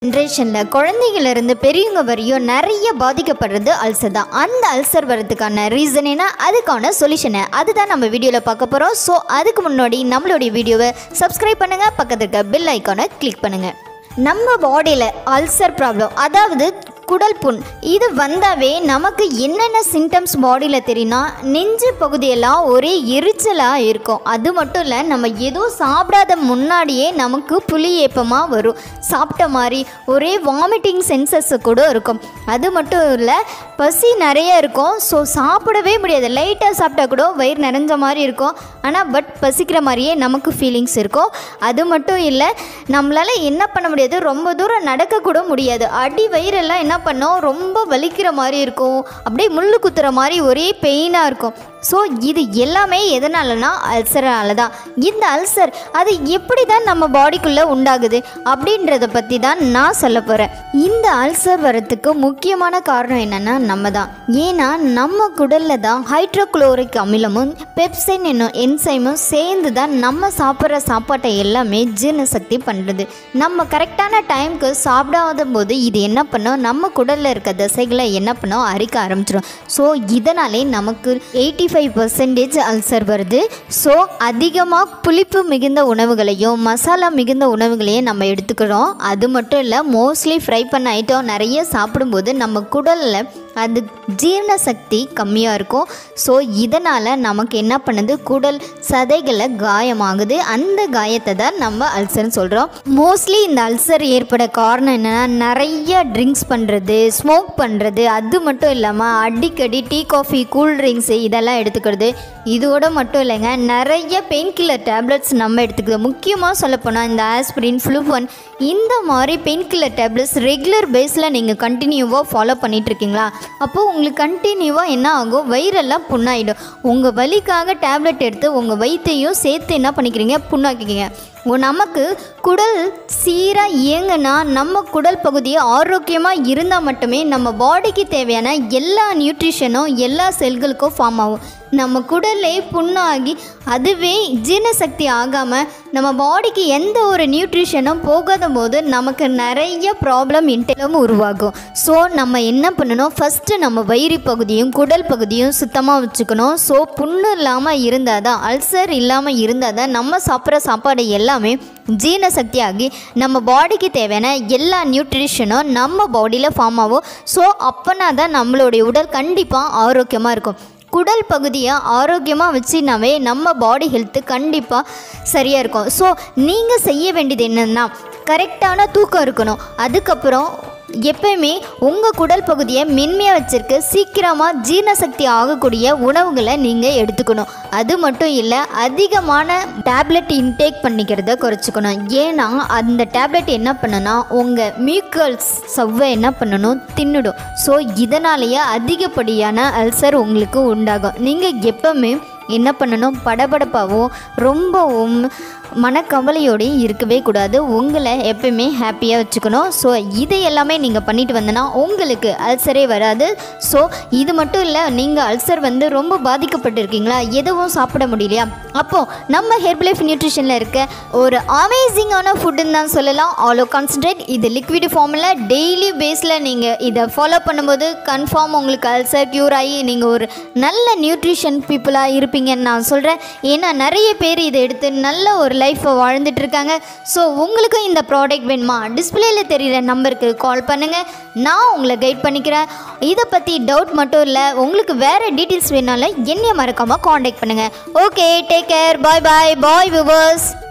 ஜென்ரேஷனில் குழந்தைகளிருந்து பெரியவங்க வரையும் நிறைய பாதிக்கப்படுறது அல்சர் தான் அந்த அல்சர் வர்றதுக்கான ரீசன் என்ன அதுக்கான சொல்யூஷனை அதுதான் நம்ம வீடியோவில் பார்க்க போகிறோம் ஸோ அதுக்கு முன்னாடி நம்மளுடைய வீடியோவை சப்ஸ்கிரைப் பண்ணுங்கள் பக்கத்தில் இருக்க பெல் ஐக்கானை கிளிக் பண்ணுங்கள் நம்ம பாடியில் அல்சர் ப்ராப்ளம் அதாவது குடல் புண் இது வந்தாவே நமக்கு என்னென்ன சிம்டம்ஸ் பாடியில் தெரியும்னா நெஞ்சு பகுதியெல்லாம் ஒரே எரிச்சலாக இருக்கும் அது மட்டும் இல்லை நம்ம ஏதோ சாப்பிடாத முன்னாடியே நமக்கு புளி ஏப்பமாக வரும் சாப்பிட்ட மாதிரி ஒரே வாமிட்டிங் சென்சஸ் கூட இருக்கும் அது மட்டும் இல்லை பசி நிறைய இருக்கும் ஸோ சாப்பிடவே முடியாது லைட்டாக சாப்பிட்டா கூட வயிறு நிறைஞ்ச மாதிரி இருக்கும் ஆனால் பட் பசிக்கிற மாதிரியே நமக்கு ஃபீலிங்ஸ் இருக்கும் அது மட்டும் இல்லை நம்மளால் என்ன பண்ண முடியாது ரொம்ப தூரம் நடக்கக்கூட முடியாது அடி வயிறெல்லாம் என்ன பண்ணோம் ரொம்ப வலிக்கிற மாதிரி இருக்கும் அப்படியே முள்ளு குத்துற மாதிரி ஒரே பெயினாக இருக்கும் ஸோ இது எல்லாமே எதனாலனா அல்சரால தான் இந்த அல்சர் அது எப்படி தான் நம்ம பாடிக்குள்ளே உண்டாகுது அப்படின்றத பற்றி தான் நான் சொல்ல போகிறேன் இந்த அல்சர் வரத்துக்கு முக்கியமான காரணம் என்னென்னா நம்ம தான் ஏன்னா நம்ம குடலில் தான் ஹைட்ரோக்ளோரிக் அமிலமும் பெப்சின் என்னும் என்சைமும் சேர்ந்து தான் நம்ம சாப்பிட்ற சாப்பாட்டை எல்லாமே ஜீரண சக்தி பண்ணுறது நம்ம கரெக்டான டைம்க்கு சாப்பிடாத போது இது என்ன பண்ணும் நம்ம குடலில் இருக்க தசைகளை என்ன பண்ணும் அரிக்க ஆரம்பிச்சிடும் ஸோ இதனாலே நமக்கு எயிட்டி ஃபைவ் பர்சன்டேஜ் அல்சர் வருது ஸோ அதிகமாக புளிப்பு மிகுந்த உணவுகளையும் மசாலா மிகுந்த உணவுகளையும் நம்ம எடுத்துக்கிறோம் அது மட்டும் இல்லை மோஸ்ட்லி ஃப்ரை பண்ண ஐட்டம் நிறைய சாப்பிடும்போது நம்ம குடலில் அது ஜீரண சக்தி கம்மியாக இருக்கும் ஸோ இதனால் நமக்கு என்ன பண்ணுது குடல் சதைகளை காயமாகுது அந்த காயத்தை தான் நம்ம அல்சர்னு சொல்கிறோம் மோஸ்ட்லி இந்த அல்சர் ஏற்பட காரணம் என்னென்னா நிறைய ட்ரிங்க்ஸ் பண்ணுறது ஸ்மோக் பண்ணுறது அது மட்டும் இல்லாமல் அடிக்கடி டீ காஃபி கூல் ட்ரிங்க்ஸு இதெல்லாம் எடுத்துக்கிறது இதோட மட்டும் இல்லைங்க நிறைய பெயின் கில்லர் டேப்லெட்ஸ் நம்ம எடுத்துக்கிறது முக்கியமாக சொல்லப்போனால் இந்த ஆஸ்பிரின் ஃப்ளூவன் இந்த மாதிரி பெயின் கில்லர் டேப்லெட்ஸ் ரெகுலர் பேஸில் நீங்கள் கண்டினியூவாக ஃபாலோ பண்ணிட்டு இருக்கீங்களா அப்போது உங்களுக்கு கண்டினியூவாக என்ன ஆகும் வயிறெல்லாம் புண்ணாயிடும் உங்கள் வலிக்காக டேப்லெட் எடுத்து உங்கள் வயிற்றையும் சேர்த்து என்ன பண்ணிக்கிறீங்க புண்ணாக்கிக்கிங்க உ- நமக்கு குடல் சீராக இயங்குனா நம்ம குடல் பகுதி ஆரோக்கியமாக இருந்தால் மட்டுமே நம்ம பாடிக்கு தேவையான எல்லா நியூட்ரிஷனும் எல்லா செல்களுக்கும் ஃபார்ம் ஆகும் நம்ம குடலே புண்ணாகி அதுவே ஜீரணசக்தி ஆகாமல் நம்ம பாடிக்கு எந்த ஒரு நியூட்ரிஷனும் போகாத போது நமக்கு நிறைய ப்ராப்ளம் இன்டெலும் உருவாகும் ஸோ நம்ம என்ன பண்ணணும் ஃபஸ்ட்டு நம்ம வயிறு பகுதியும் குடல் பகுதியும் சுத்தமாக வச்சுக்கணும் ஸோ புண்ணு இல்லாமல் இருந்தால் தான் அல்சர் இல்லாமல் இருந்தால் தான் நம்ம சாப்பிட்ற சாப்பாடு எல்லாமே ஜீரணசக்தி ஆகி நம்ம பாடிக்கு தேவையான எல்லா நியூட்ரிஷனும் நம்ம பாடியில் ஃபார்ம் ஆகும் ஸோ அப்போனா தான் நம்மளுடைய உடல் கண்டிப்பாக ஆரோக்கியமாக இருக்கும் குடல் பகுதியை ஆரோக்கியமாக வச்சுனாவே நம்ம பாடி ஹெல்த்து கண்டிப்பாக சரியாக இருக்கும் ஸோ நீங்கள் செய்ய வேண்டியது என்னென்னா கரெக்டான தூக்கம் இருக்கணும் அதுக்கப்புறம் எப்பயுமே உங்கள் குடல் பகுதியை மென்மையாக வச்சிருக்க சீக்கிரமாக ஜீரணசக்தி ஆகக்கூடிய உணவுகளை நீங்கள் எடுத்துக்கணும் அது மட்டும் இல்லை அதிகமான டேப்லெட் இன்டேக் பண்ணிக்கிறத குறைச்சிக்கணும் ஏன்னா அந்த டேப்லெட் என்ன பண்ணுன்னா உங்கள் மியூக்கல்ஸ் சவ்வை என்ன பண்ணணும் தின்னுடும் ஸோ இதனாலேயே அதிகப்படியான அல்சர் உங்களுக்கு உண்டாகும் நீங்கள் எப்பவுமே என்ன பண்ணணும் படபடப்பாகவும் ரொம்பவும் மனக்கவலையோடையும் இருக்கவே கூடாது உங்களை எப்பயுமே ஹாப்பியாக வச்சுக்கணும் ஸோ இதை எல்லாமே நீங்கள் பண்ணிட்டு வந்தனா உங்களுக்கு அல்சரே வராது ஸோ இது மட்டும் இல்லை நீங்கள் அல்சர் வந்து ரொம்ப பாதிக்கப்பட்டிருக்கீங்களா எதுவும் சாப்பிட முடியலையா அப்போது நம்ம ஹெர்பலைஃப் நியூட்ரிஷனில் இருக்க ஒரு அமேசிங்கான ஃபுட்டுன்னு தான் சொல்லலாம் ஆலோ கான்சன்ட்ரேட் இது லிக்விட் ஃபார்மில் டெய்லி பேஸில் நீங்கள் இதை ஃபாலோ பண்ணும்போது கன்ஃபார்ம் உங்களுக்கு அல்சர் க்யூர் ஆகி நீங்கள் ஒரு நல்ல நியூட்ரிஷன் பீப்புளாக இருப்பீங்கன்னு நான் சொல்கிறேன் ஏன்னா நிறைய பேர் இதை எடுத்து நல்ல ஒரு லைஃப்பை வாழ்ந்துட்டு இருக்காங்க ஸோ உங்களுக்கும் இந்த ப்ராடக்ட் வேணுமா டிஸ்பிளேல தெரியிற நம்பருக்கு கால் பண்ணுங்கள் நான் உங்களை கைட் பண்ணிக்கிறேன் இதை பற்றி டவுட் மட்டும் இல்லை உங்களுக்கு வேறு டீட்டெயில்ஸ் வேணாலும் என்னைய மறக்காமல் காண்டாக்ட் பண்ணுங்கள் okay take care bye bye bye viewers